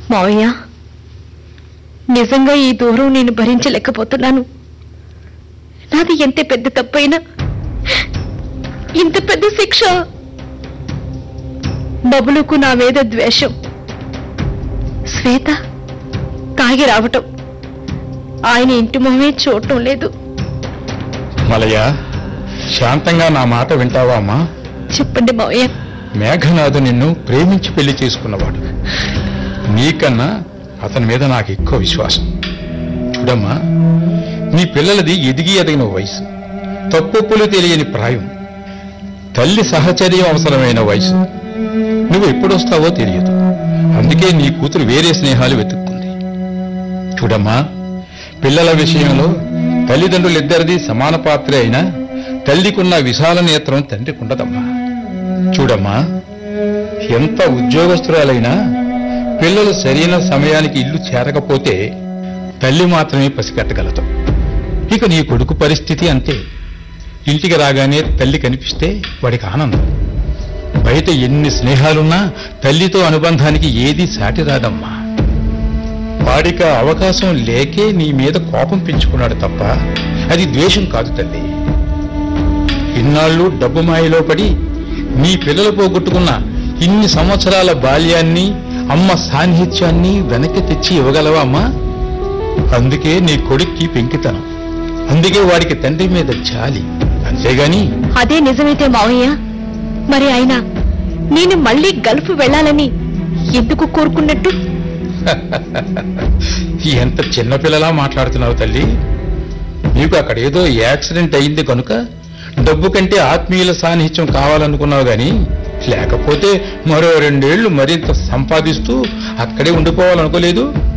మావయ్య నిజంగా ఈ దూరం నేను భరించలేకపోతున్నాను నాది ఎంత పెద్ద తప్పైనా ఇంత పెద్ద శిక్ష బబులుకు నా మీద ద్వేషం శ్వేత తాగి రావటం ఆయన ఇంటి మొహమే చూడటం లేదు మలయ శాంతంగా నా మాట వింటావా అమ్మా చెప్పండి మావయ్య మేఘనాథు నిన్ను ప్రేమించి పెళ్లి చేసుకున్నవాడు నీకన్నా అతని మీద నాకు ఎక్కువ విశ్వాసం చూడమ్మా నీ పిల్లలది ఎదిగి ఎదిగిన వయసు తప్పులు తెలియని ప్రాయం తల్లి సహచర్యం అవసరమైన వయసు నువ్వు ఎప్పుడొస్తావో తెలియదు అందుకే నీ కూతురు వేరే స్నేహాలు వెతుక్కుంది చూడమ్మా పిల్లల విషయంలో తల్లిదండ్రులిద్దరిది సమాన పాత్రే అయినా తల్లికున్న విశాల నేత్రం తండ్రికి ఉండదమ్మా చూడమ్మా ఎంత ఉద్యోగస్తురాలైనా పిల్లలు సరైన సమయానికి ఇల్లు చేరకపోతే తల్లి మాత్రమే పసిగట్టగలదు ఇక నీ కొడుకు పరిస్థితి అంతే ఇంటికి రాగానే తల్లి కనిపిస్తే వాడికి ఆనందం బయట ఎన్ని స్నేహాలున్నా తల్లితో అనుబంధానికి ఏదీ సాటి రాదమ్మా వాడికి ఆ అవకాశం లేకే నీ మీద కోపం పెంచుకున్నాడు తప్ప అది ద్వేషం కాదు తల్లి ఇన్నాళ్ళు డబ్బు మాయలో పడి నీ పిల్లలు పోగొట్టుకున్న ఇన్ని సంవత్సరాల బాల్యాన్ని అమ్మ సాన్నిహిత్యాన్ని వెనక్కి తెచ్చి ఇవ్వగలవా అమ్మా అందుకే నీ కొడుక్కి పెంకితనం అందుకే వాడికి తండ్రి మీద జాలి అంతేగాని అదే నిజమైతే మావయ్య మరి ఆయన నేను మళ్ళీ గల్ఫ్ వెళ్ళాలని ఎందుకు కోరుకున్నట్టు ఎంత చిన్నపిల్లలా మాట్లాడుతున్నావు తల్లి నీకు అక్కడ ఏదో యాక్సిడెంట్ అయింది కనుక డబ్బు కంటే ఆత్మీయుల సాన్నిహిత్యం కావాలనుకున్నావు గాని లేకపోతే మరో రెండేళ్లు మరింత సంపాదిస్తూ అక్కడే ఉండిపోవాలనుకోలేదు